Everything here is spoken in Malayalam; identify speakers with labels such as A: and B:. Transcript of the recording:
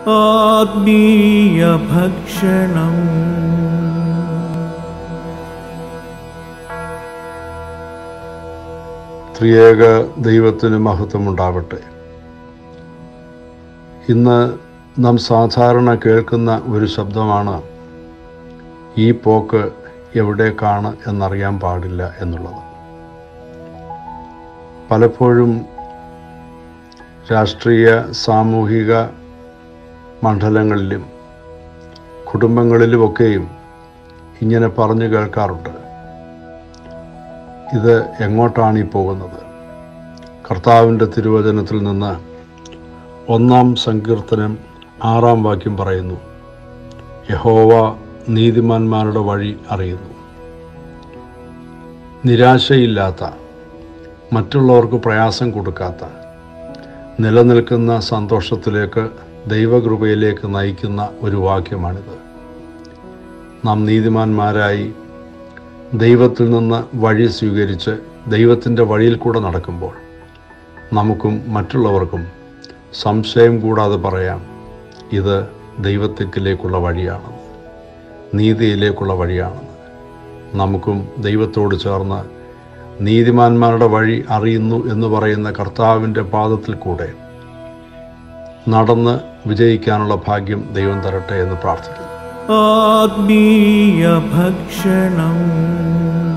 A: ആത്മീയ ഭക്ഷണം
B: ത്രിയേക ദൈവത്തിന് മഹത്വമുണ്ടാവട്ടെ ഇന്ന് നാം സാധാരണ കേൾക്കുന്ന ഒരു ശബ്ദമാണ് ഈ പോക്ക് എവിടേക്കാണ് എന്നറിയാൻ പാടില്ല എന്നുള്ളത് പലപ്പോഴും രാഷ്ട്രീയ സാമൂഹിക മണ്ഡലങ്ങളിലും കുടുംബങ്ങളിലുമൊക്കെയും ഇങ്ങനെ പറഞ്ഞു കേൾക്കാറുണ്ട് ഇത് എങ്ങോട്ടാണ് ഈ പോകുന്നത് കർത്താവിൻ്റെ തിരുവചനത്തിൽ നിന്ന് ഒന്നാം സങ്കീർത്തനം ആറാം വാക്യം പറയുന്നു യഹോവ നീതിമാന്മാരുടെ വഴി അറിയുന്നു നിരാശയില്ലാത്ത മറ്റുള്ളവർക്ക് പ്രയാസം കൊടുക്കാത്ത നിലനിൽക്കുന്ന സന്തോഷത്തിലേക്ക് ദൈവകൃപയിലേക്ക് നയിക്കുന്ന ഒരു വാക്യമാണിത് നാം നീതിമാന്മാരായി ദൈവത്തിൽ നിന്ന് വഴി സ്വീകരിച്ച് ദൈവത്തിൻ്റെ വഴിയിൽ കൂടെ നടക്കുമ്പോൾ നമുക്കും മറ്റുള്ളവർക്കും സംശയം കൂടാതെ പറയാം ഇത് ദൈവത്തിലേക്കുള്ള വഴിയാണെന്ന് നീതിയിലേക്കുള്ള വഴിയാണെന്ന് നമുക്കും ദൈവത്തോട് ചേർന്ന് നീതിമാന്മാരുടെ വഴി അറിയുന്നു എന്ന് പറയുന്ന കർത്താവിൻ്റെ പാദത്തിൽ കൂടെ നടന്ന് വിജയിക്കാനുള്ള ഭാഗ്യം ദൈവം തരട്ടെ എന്ന് പ്രാർത്ഥിക്കുന്നു
A: ആത്മീയ ഭക്ഷണം